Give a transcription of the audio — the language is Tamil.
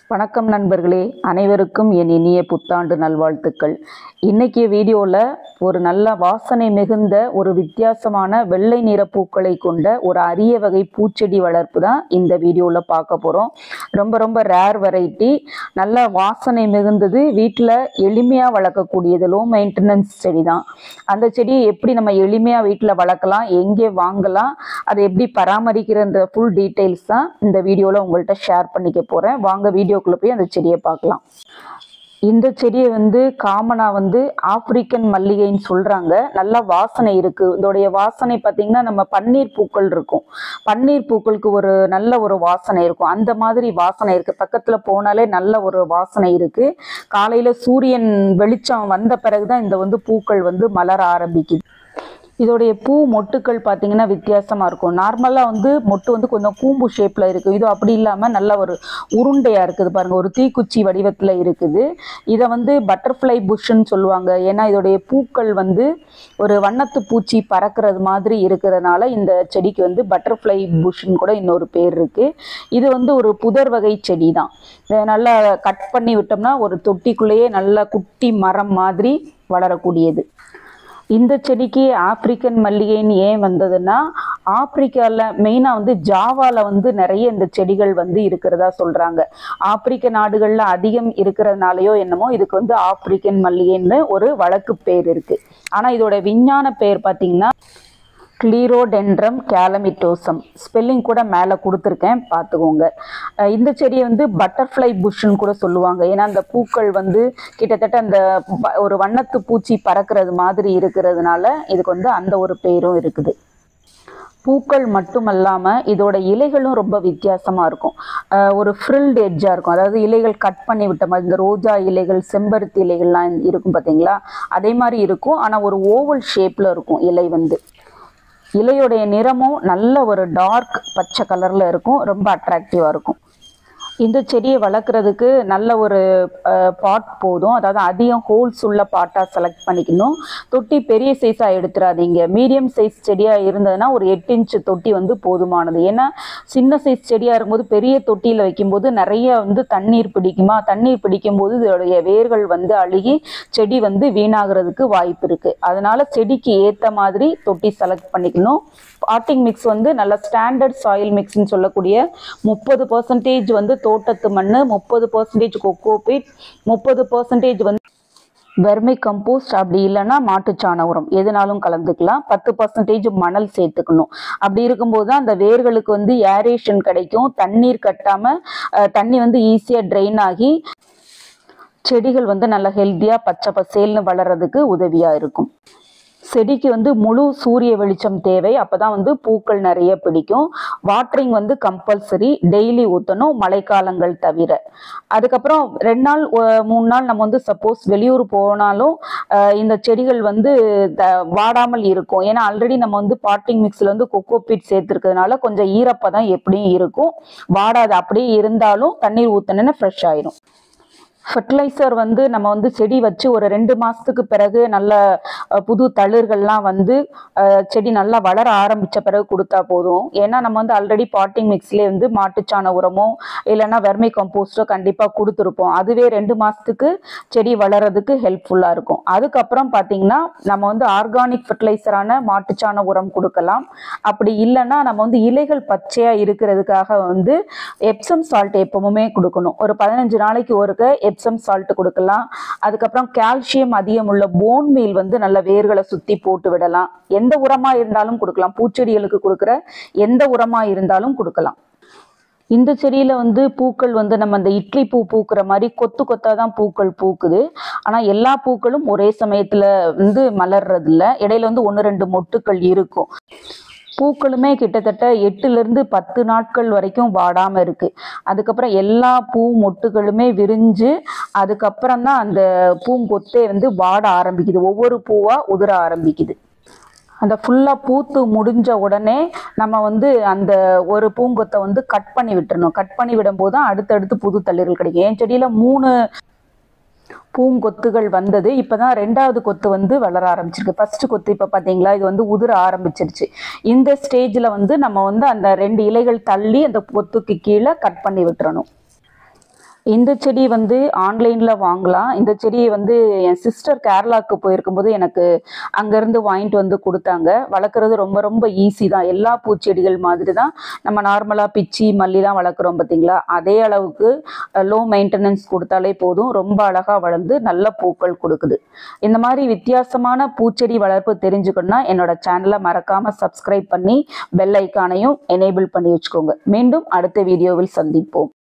வணக்கம் நண்பர்களே அனைவருக்கும் என் இனிய புத்தாண்டு நல்வாழ்த்துக்கள் இன்னைக்கு வீடியோவில் ஒரு நல்ல வாசனை மிகுந்த ஒரு வித்தியாசமான வெள்ளை நிற பூக்களை கொண்ட ஒரு அரிய வகை பூச்செடி வளர்ப்பு தான் இந்த வீடியோவில் பார்க்க போகிறோம் ரொம்ப ரொம்ப ரேர் வெரைட்டி நல்ல வாசனை மிகுந்தது வீட்டில் எளிமையாக வளர்க்கக்கூடியது லோ மெயின்டெனன்ஸ் செடி தான் அந்த செடியை எப்படி நம்ம எளிமையாக வீட்டில் வளர்க்கலாம் எங்கே வாங்கலாம் அதை எப்படி பராமரிக்கிறன்ற ஃபுல் டீட்டெயில்ஸ் தான் இந்த வீடியோவில் உங்கள்கிட்ட ஷேர் பண்ணிக்க போகிறேன் வாங்க வீடியோக்குள்ளே போய் அந்த செடியை பார்க்கலாம் இந்த செடியை வந்து காமனாக வந்து ஆப்பிரிக்கன் மல்லிகைன்னு சொல்கிறாங்க நல்ல வாசனை இருக்குது இதோடைய வாசனை பார்த்திங்கன்னா நம்ம பன்னீர் பூக்கள் இருக்கும் பன்னீர் பூக்களுக்கு ஒரு நல்ல ஒரு வாசனை இருக்கும் அந்த மாதிரி வாசனை இருக்குது பக்கத்தில் போனாலே நல்ல ஒரு வாசனை இருக்குது காலையில் சூரியன் வெளிச்சம் வந்த பிறகு தான் இந்த வந்து பூக்கள் வந்து மலர ஆரம்பிக்குது இதோடைய பூ மொட்டுக்கள் பார்த்தீங்கன்னா வித்தியாசமாக இருக்கும் நார்மலாக வந்து மொட்டு வந்து கொஞ்சம் கூம்பு ஷேப்பில் இருக்குது இது அப்படி இல்லாமல் நல்ல ஒரு உருண்டையாக இருக்குது பாருங்கள் ஒரு தீக்குச்சி வடிவத்தில் இருக்குது இதை வந்து பட்டர்ஃப்ளை புஷ்ன்னு சொல்லுவாங்க ஏன்னா இதோடைய பூக்கள் வந்து ஒரு வண்ணத்து பூச்சி பறக்கிறது மாதிரி இருக்கிறதுனால இந்த செடிக்கு வந்து பட்டர்ஃப்ளை புஷ்ன்னு கூட இன்னொரு பேர் இருக்குது இது வந்து ஒரு புதர் வகை செடி தான் இதை நல்லா கட் பண்ணி விட்டோம்னா ஒரு தொட்டிக்குள்ளேயே நல்ல குட்டி மரம் மாதிரி வளரக்கூடியது இந்த செடிக்கு ஆப்பிரிக்கன் மல்லிகைன்னு ஏன் வந்ததுன்னா ஆப்பிரிக்காவில் மெயினாக வந்து ஜாவாவில் வந்து நிறைய இந்த செடிகள் வந்து இருக்கிறதா சொல்கிறாங்க ஆப்பிரிக்க நாடுகளில் அதிகம் இருக்கிறதுனாலயோ என்னமோ இதுக்கு வந்து ஆப்பிரிக்கன் மல்லிகைன்னு ஒரு வழக்கு பேர் இருக்குது ஆனால் இதோட விஞ்ஞான பேர் பார்த்திங்கன்னா கிளீரோடென்ட்ரம் கேலமிட்டோசம் ஸ்பெல்லிங் கூட மேலே கொடுத்துருக்கேன் பார்த்துக்கோங்க அஹ் இந்த செடியை வந்து பட்டர்ஃப்ளை புஷ்ன்னு கூட சொல்லுவாங்க ஏன்னா அந்த பூக்கள் வந்து கிட்டத்தட்ட அந்த ப- ஒரு வண்ணத்து பூச்சி பறக்கிறது மாதிரி இருக்கிறதுனால இதுக்கு வந்து அந்த ஒரு பேரும் இருக்குது பூக்கள் மட்டுமல்லாமல் இதோட இலைகளும் ரொம்ப வித்தியாசமாக இருக்கும் அஹ் ஒரு ஃப்ரில்டு எட்ஜாக இருக்கும் அதாவது இலைகள் கட் பண்ணி விட்ட மாதிரி இந்த ரோஜா இலைகள் செம்பருத்தி இலைகள்லாம் இருக்கும் பார்த்தீங்களா அதே மாதிரி இருக்கும் ஆனால் ஒரு ஓவல் ஷேப்பில் இருக்கும் இலை வந்து இலையுடைய நிறமும் நல்ல ஒரு டார்க் பச்சை கலரில் இருக்கும் ரொம்ப அட்ராக்டிவாக இருக்கும் இந்த செடியை வளர்க்குறதுக்கு நல்ல ஒரு பாட் போதும் அதாவது அதிகம் ஹோல்ஸ் உள்ள பாட்டாக செலக்ட் பண்ணிக்கணும் தொட்டி பெரிய சைஸாக எடுத்துடாதீங்க மீடியம் சைஸ் செடியாக இருந்ததுன்னா ஒரு எட்டு இன்ச்சு தொட்டி வந்து போதுமானது ஏன்னா சின்ன சைஸ் செடியாக இருக்கும்போது பெரிய தொட்டியில் வைக்கும்போது நிறைய வந்து தண்ணீர் பிடிக்குமா தண்ணீர் பிடிக்கும்போது இதோடைய வேர்கள் வந்து அழுகி செடி வந்து வீணாகிறதுக்கு வாய்ப்பு இருக்குது அதனால செடிக்கு ஏற்ற மாதிரி தொட்டி செலக்ட் பண்ணிக்கணும் பாட்டிங் மிக்ஸ் வந்து நல்ல ஸ்டாண்டர்ட் சாயில் மிக்ஸ்னு சொல்லக்கூடிய முப்பது பர்சன்டேஜ் வந்து தோட்டத்து மண் முப்பது பர்சன்டேஜ் கொக்கோபீட் முப்பது பர்சன்டேஜ் வந்து வெர்மி கம்போஸ்ட் அப்படி இல்லைன்னா மாட்டுச்சாண உரம் எதுனாலும் கலந்துக்கலாம் பத்து பர்சன்டேஜ் மணல் சேர்த்துக்கணும் அப்படி இருக்கும்போது தான் அந்த வேர்களுக்கு வந்து ஏரேஷன் கிடைக்கும் தண்ணீர் கட்டாம அஹ், தண்ணி வந்து ஈஸியாக ட்ரெயின் ஆகி செடிகள் வந்து நல்ல ஹெல்த்தியாக பச்சை பசேல்னு வளர்றதுக்கு உதவியாக இருக்கும் செடிக்கு வந்து முழு சூரிய வெளிச்சம் தேவை அப்பதான் வந்து பூக்கள் நிறைய பிடிக்கும் வாட்டரிங் வந்து கம்பல்சரி டெய்லி ஊற்றணும் மழைக்காலங்கள் தவிர அதுக்கப்புறம் ரெண்டு நாள் ஒ- மூணு நாள் நம்ம வந்து சப்போஸ் வெளியூர் போனாலும் அஹ், இந்த செடிகள் வந்து த- வாடாமல் இருக்கும் ஏன்னா ஆல்ரெடி நம்ம வந்து பாட்டிங் மிக்ஸில் வந்து கொக்கோபீட் சேர்த்துருக்கிறதுனால கொஞ்சம் ஈரப்பதம் எப்படியும் இருக்கும் வாடாது அப்படியே இருந்தாலும் தண்ணீர் ஊற்றினேன்னா ஃப்ரெஷ் ஆயிரும் ஃபர்டிலைசர் வந்து நம்ம வந்து செடி வச்சு ஒரு ரெண்டு மாதத்துக்கு பிறகு நல்ல அஹ், புது தளிர்கள்லாம் வந்து அஹ், செடி நல்லா வளர ஆரம்பித்த பிறகு கொடுத்தா போதும் ஏன்னா நம்ம வந்து ஆல்ரெடி பாட்டிங் மிக்ஸ்லேயே வந்து மாட்டுச்சாண உரமோ இல்லைன்னா வெர்மி கம்போஸ்டோ கண்டிப்பாக கொடுத்துருப்போம் அதுவே ரெண்டு மாதத்துக்கு செடி வளர்றதுக்கு ஹெல்ப்ஃபுல்லாக இருக்கும் அதுக்கப்புறம் பார்த்தீங்கன்னா நம்ம வந்து ஆர்கானிக் ஃபர்டிலைசரான மாட்டுச்சாண உரம் கொடுக்கலாம் அப்படி இல்லைன்னா நம்ம வந்து இலைகள் பச்சையாக இருக்கிறதுக்காக வந்து எப்சம் சால்ட் எப்பவுமே கொடுக்கணும் ஒரு பதினஞ்சு நாளைக்கு ஒருக்க எப்சம் சால்ட் கொடுக்கலாம் அதுக்கப்புறம் கால்சியம் அதிகம் உள்ள போன் மீல் வந்து நல்ல வேர்களை சுற்றி போட்டு விடலாம் எந்த உரமாக இருந்தாலும் கொடுக்கலாம் பூச்செடிகளுக்கு கொடுக்குற எந்த உரமாக இருந்தாலும் கொடுக்கலாம் இந்த செடியில் வந்து பூக்கள் வந்து நம்ம அந்த இட்லி பூ பூக்கிற மாதிரி கொத்து கொத்தாக தான் பூக்கள் பூக்குது ஆனால் எல்லா பூக்களும் ஒரே சமயத்தில் வந்து மலர்றதில்ல இடையில வந்து ஒன்று ரெண்டு மொட்டுக்கள் இருக்கும் பூக்களுமே கிட்டத்தட்ட எட்டுலேருந்து பத்து நாட்கள் வரைக்கும் வாடாமல் இருக்குது அதுக்கப்புறம் எல்லா பூ மொட்டுகளுமே விரிஞ்சு அதுக்கப்புறம் தான் அந்த பூங்கொத்தே வந்து வாட ஆரம்பிக்குது ஒவ்வொரு பூவாக உதிர ஆரம்பிக்குது அந்த ஃபுல்லாக பூத்து முடிஞ்ச உடனே நம்ம வந்து அந்த ஒரு பூங்கொத்தை வந்து கட் பண்ணி விட்டுறணும் கட் பண்ணி விடும்போது தான் அடுத்தடுத்து புது தளிர்கள் கிடைக்கும் என் செடியில் மூணு பூங்கொத்துகள் வந்தது இப்பதான் ரெண்டாவது கொத்து வந்து வளர ஆரம்பிச்சிருக்கு ஃபர்ஸ்ட் கொத்து இப்போ பார்த்தீங்களா இது வந்து உதிர ஆரம்பிச்சிருச்சு இந்த ஸ்டேஜில் வந்து நம்ம வந்து அந்த ரெண்டு இலைகள் தள்ளி அந்த கொத்துக்கு கீழே கட் பண்ணி விட்டுறணும் இந்த செடி வந்து ஆன்லைனில் வாங்கலாம் இந்த செடியை வந்து என் சிஸ்டர் கேரளாவுக்கு போயிருக்கும்போது எனக்கு அங்கேருந்து வாங்கிட்டு வந்து கொடுத்தாங்க வளர்க்குறது ரொம்ப ரொம்ப ஈஸி தான் எல்லா பூச்செடிகள் மாதிரி தான் நம்ம நார்மலாக பிச்சி மல்லிலாம் வளர்க்குறோம் பார்த்தீங்களா அதே அளவுக்கு லோ மெயின்டெனன்ஸ் கொடுத்தாலே போதும் ரொம்ப அழகாக வளர்ந்து நல்ல பூக்கள் கொடுக்குது இந்த மாதிரி வித்தியாசமான பூச்செடி வளர்ப்பு தெரிஞ்சுக்கணும்னா என்னோட சேனலை மறக்காமல் சப்ஸ்கிரைப் பண்ணி பெல் ஐக்கானையும் எனேபிள் பண்ணி வச்சுக்கோங்க மீண்டும் அடுத்த வீடியோவில் சந்திப்போம்